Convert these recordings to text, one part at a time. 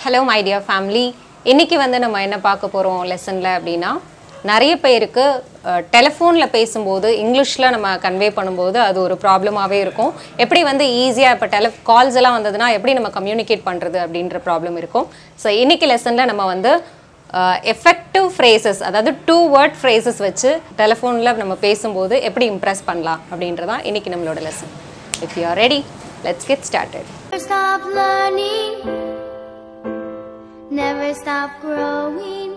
Hello my dear family இன்னைக்கு வந்து நம்ம என்ன பார்க்க போகிறோம் லெசனில் அப்படின்னா நிறைய பேருக்கு டெலிஃபோனில் பேசும்போது இங்கிலீஷில் நம்ம கன்வே பண்ணும்போது அது ஒரு ப்ராப்ளமாகவே இருக்கும் எப்படி வந்து ஈஸியாக இப்போ டெலி கால்ஸ் எல்லாம் வந்ததுன்னா எப்படி நம்ம கம்யூனிகேட் பண்ணுறது அப்படின்ற ப்ராப்ளம் இருக்கும் ஸோ இன்னைக்கு லெசனில் நம்ம வந்து எஃபெக்டிவ் ஃப்ரேசஸ் அதாவது டூ வேர்ட் ஃப்ரேசஸ் வச்சு டெலிஃபோனில் நம்ம பேசும்போது எப்படி இம்ப்ரெஸ் பண்ணலாம் அப்படின்றதான் இன்னைக்கு நம்மளோட lesson if you are ready let's get started Never stop learning. Never stop growing.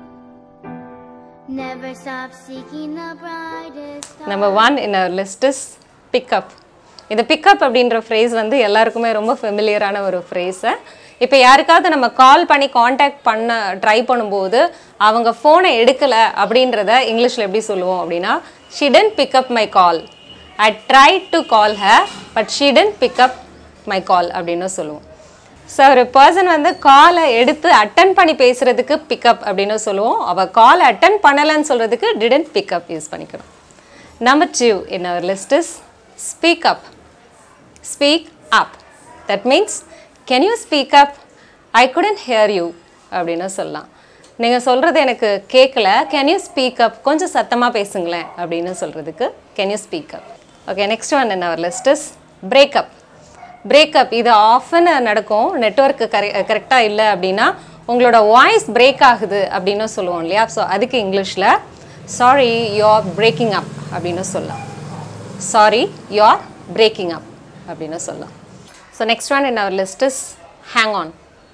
Never stop seeking the brightest star. Number one in our list is pick up இந்த பிக்கப் அப்படின்ற ஃப்ரேஸ் வந்து எல்லாருக்குமே ரொம்ப ஃபெமிலியரான ஒரு ஃப்ரேஸை இப்போ யாருக்காவது நம்ம கால் பண்ணி காண்டாக்ட் பண்ண ட்ரை பண்ணும்போது அவங்க ஃபோனை எடுக்கலை அப்படின்றத இங்கிலீஷில் எப்படி சொல்லுவோம் அப்படின்னா she didn't pick up my call I try to call her but she didn't pick up my call அப்படின்னு சொல்லுவோம் ஸோ ஒரு பர்சன் வந்து காலை எடுத்து அட்டன் பண்ணி பேசுறதுக்கு பிக்கப் அப்படின்னு சொல்லுவோம் அவள் கால் அட்டன் பண்ணலைன்னு சொல்கிறதுக்கு டிடன்ட் பிக்கப் யூஸ் பண்ணிக்கணும் number two in our list is speak up speak up that means can you speak up I couldn't hear you அப்படின்னு சொல்லலாம் நீங்கள் சொல்கிறது எனக்கு கேட்கல கேன் யூ ஸ்பீக் அப் கொஞ்சம் சத்தமாக பேசுங்களேன் அப்படின்னு சொல்கிறதுக்கு can you speak up okay next one in our list is break up break up இது ஆஃபன் நடக்கும் நெட்ஒர்க்கு கரெ கரெக்டாக இல்லை அப்படின்னா உங்களோட வாய்ஸ் பிரேக் ஆகுது அப்படின்னு சொல்லுவோம் இல்லையா ஸோ அதுக்கு இங்கிலீஷில் sorry you are breaking up அப்படின்னு சொல்லலாம் sorry you are breaking up அப்படின்னு சொல்லலாம் so next one in our list is hang on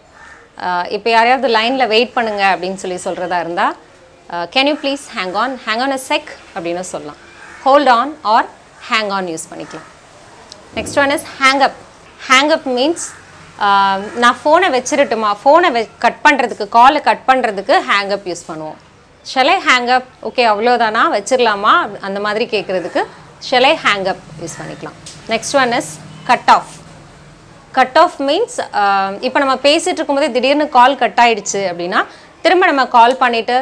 இப்போ யாரையாவது லைனில் வெயிட் பண்ணுங்க அப்படின்னு சொல்லி சொல்கிறதா இருந்தால் can you please hang on hang on a sec அப்படின்னு சொல்லலாம் hold on or hang on use பண்ணிக்கலாம் next one is hang up hang up means நான் ஃபோனை வச்சிருட்டுமா ஃபோனை வெ கட் பண்ணுறதுக்கு காலை கட் பண்ணுறதுக்கு ஹேங் அப் யூஸ் பண்ணுவோம் ஷெலை ஹேங் அப் ஓகே அவ்வளோதானா வச்சிடலாமா அந்த மாதிரி கேட்குறதுக்கு ஷெலை ஹேங் அப் யூஸ் பண்ணிக்கலாம் next one is cut off cut off means இப்போ நம்ம பேசிகிட்டு இருக்கும்போதே திடீர்னு கால் கட் ஆயிடுச்சு அப்படின்னா திரும்ப நம்ம கால் பண்ணிவிட்டு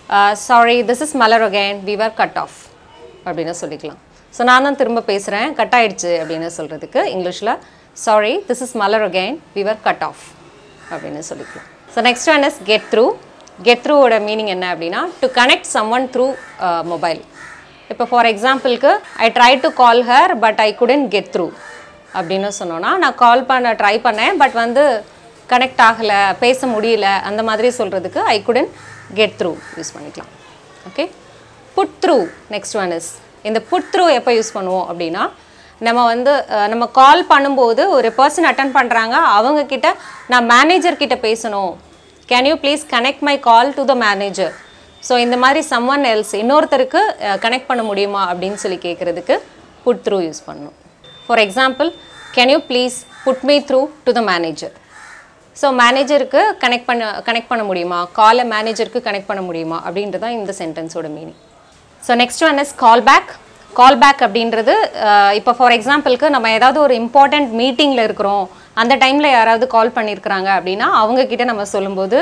sorry this is Malar again we were cut off அப்படின்னு சொல்லிக்கலாம் ஸோ நான் தான் திரும்ப பேசுகிறேன் கட் ஆயிடுச்சு அப்படின்னு சொல்கிறதுக்கு இங்கிலீஷில் sorry this is Malar again we were cut off அப்படின்னு சொல்லிக்கலாம் so next one is get through get த்ரூவோட மீனிங் என்ன அப்படின்னா to connect someone through mobile இப்போ ஃபார் எக்ஸாம்பிளுக்கு I try to call her but I couldn't get through அப்படின்னு சொன்னோன்னா நான் கால் பண்ண ட்ரை பண்ணேன் பட் வந்து கனெக்ட் ஆகலை பேச முடியல அந்த மாதிரி சொல்கிறதுக்கு I couldn't get through use பண்ணிக்கலாம் okay put through next one is இந்த புட் த்ரூ எப்போ யூஸ் பண்ணுவோம் அப்படின்னா நம்ம வந்து அஹ், நம்ம கால் பண்ணும்போது ஒரு பர்சன் அட்டன் பண்ணுறாங்க அவங்கக்கிட்ட நான் மேனேஜர் கிட்ட பேசணும் can you please connect my call to the manager so இந்த மாதிரி சம் ஒன் எல்ஸ் இன்னொருத்தருக்கு கனெக்ட் பண்ண முடியுமா அப்படின்னு சொல்லி கேட்குறதுக்கு புட் த்ரூ யூஸ் பண்ணணும் for example can you please put me through to the manager so மேனேஜருக்கு கனெக்ட் பண்ண கனெக்ட் பண்ண முடியுமா காலை மேனேஜருக்கு கனெக்ட் பண்ண முடியுமா அப்படின்றது தான் இந்த சென்டென்ஸோட meaning so next one is call back call back அப்படின்றது அஹ், இப்போ ஃபார் எக்ஸாம்பிளுக்கு நம்ம ஏதாவது ஒரு இம்பார்ட்டண்ட் மீட்டிங்கில் இருக்கிறோம் அந்த டைமில் யாராவது கால் பண்ணியிருக்கிறாங்க அப்படின்னா அவங்க கிட்ட நம்ம சொல்லும்போது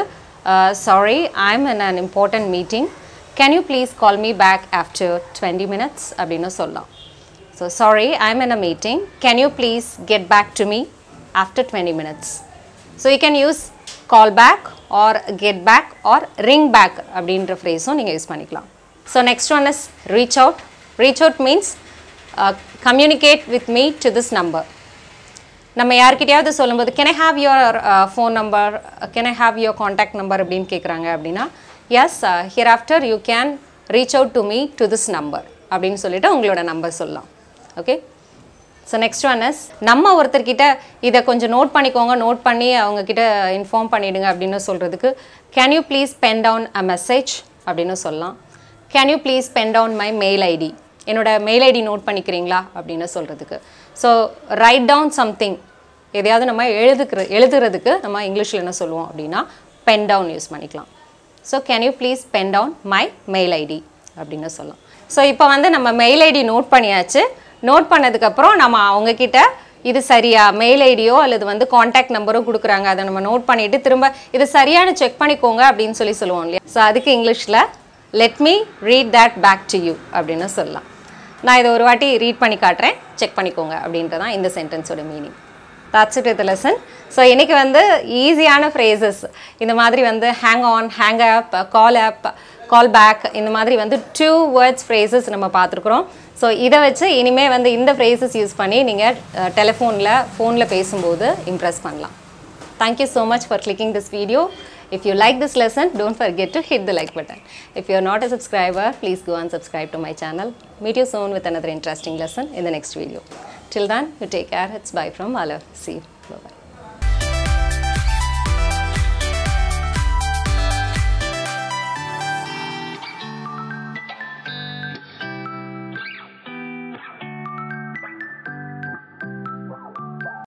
sorry I am in an important meeting can you please call me back after twenty minutes அப்படின்னு சொல்லலாம் So sorry, I'm in a meeting. Can you please get back to me after 20 minutes? So you can use call back or get back or ring back அப்படின்ற ஃப்ரேஸும் நீங்கள் use பண்ணிக்கலாம் so next one is reach out reach out means communicate with me to this number நம்ம யார்கிட்டயாவது சொல்லும்போது can I have your phone number can I have your contact number அப்படின்னு கேட்குறாங்க அப்படின்னா yes here after you can reach out to me to this number அப்படின்னு சொல்லிட்டு உங்களோட நம்பர் சொல்லலாம் okay so next one is நம்ம ஒருத்தர்கிட்ட இதை கொஞ்சம் நோட் பண்ணிக்கோங்க நோட் பண்ணி அவங்க கிட்ட இன்ஃபார்ம் பண்ணிடுங்க அப்படின்னு சொல்கிறதுக்கு can you please pen down a message அப்படின்னு சொல்லலாம் can you please pen down my mail ID என்னோட மெயில் ஐடி நோட் பண்ணிக்கிறீங்களா அப்படின்னு சொல்கிறதுக்கு ஸோ ரைட் டவுன் சம்திங் எதையாவது நம்ம எழுதுக்கிற எழுதுறதுக்கு நம்ம இங்கிலீஷில் என்ன சொல்லுவோம் அப்படின்னா பென் டவுன் யூஸ் பண்ணிக்கலாம் so can you please pen down my mail ID அப்படின்னு சொல்லலாம் ஸோ இப்போ வந்து நம்ம மெயில் ஐடி நோட் பண்ணியாச்சு நோட் பண்ணதுக்கப்புறம் நம்ம அவங்கக்கிட்ட இது சரியா மெயில் ஐடியோ அல்லது வந்து காண்டாக்ட் நம்பரோ கொடுக்குறாங்க அதை நம்ம நோட் பண்ணிவிட்டு திரும்ப இது சரியான செக் பண்ணிக்கோங்க அப்படின்னு சொல்லி சொல்லுவோம் இல்லையா ஸோ அதுக்கு இங்கிலீஷில் let me read that back to you அப்படின்னு சொல்லலாம் நான் இதை ஒரு வாட்டி ரீட் பண்ணி காட்டுறேன் செக் பண்ணிக்கோங்க அப்படின்றதான் இந்த சென்டென்ஸோட meaning that's it with the lesson so இன்றைக்கி வந்து ஈஸியான ஃப்ரேசஸ் இந்த மாதிரி வந்து hang on hang up call up call back இந்த மாதிரி வந்து டூ வேர்ட்ஸ் ஃப்ரேசஸ் நம்ம பார்த்துருக்குறோம் ஸோ இதை வச்சு இனிமே வந்து இந்த ஃப்ரேசஸ் யூஸ் பண்ணி நீங்கள் டெலிஃபோனில் ஃபோனில் பேசும்போது இம்ப்ரெஸ் பண்ணலாம் Thank you so much for clicking this video. If you like this lesson, don't forget to hit the like button. If you are not a subscriber, please go and subscribe to my channel. Meet you soon with another interesting lesson in the next video. Till then, you take care. It's bye from Malav. See you.